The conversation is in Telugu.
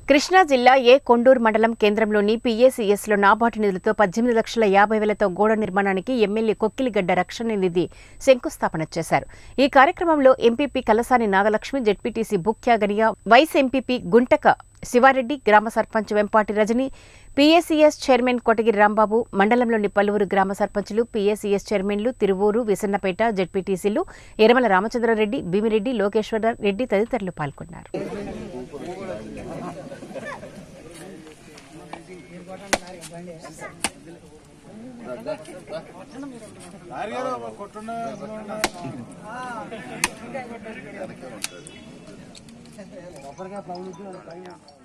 కృష్ణా జిల్లా ఏ కొండూరు మండలం కేంద్రంలోని పీఏసీఎస్లో నాబార్డు నిధులతో పద్దెనిమిది లక్షల యాభై వేలతో గోడ నిర్మాణానికి ఎమ్మెల్యే కొక్కిలిగడ్డ రక్షణ నిధి శంకుస్థాపన చేశారు ఈ కార్యక్రమంలో MPP కలసాని Nagalakshmi ZPTC బుక్యాగనియా vice MPP గుంటక శివారెడ్డి గ్రామ సర్పంచ్ వెంపాటి రజని పీఏసీఎస్ చైర్మన్ కొటగిరి రాంబాబు మండలంలోని పలువురు గ్రామ సర్పంచులు పీఏసీఎస్ చైర్మన్లు తిరువూరు విసన్నపేట జెడ్పీటీసీలు ఎరమల రామచంద్రారెడ్డి భీమిరెడ్డి లోకేశ్వర రెడ్డి తదితరులు పాల్గొన్నారు కొబ్బరికాయ పౌలు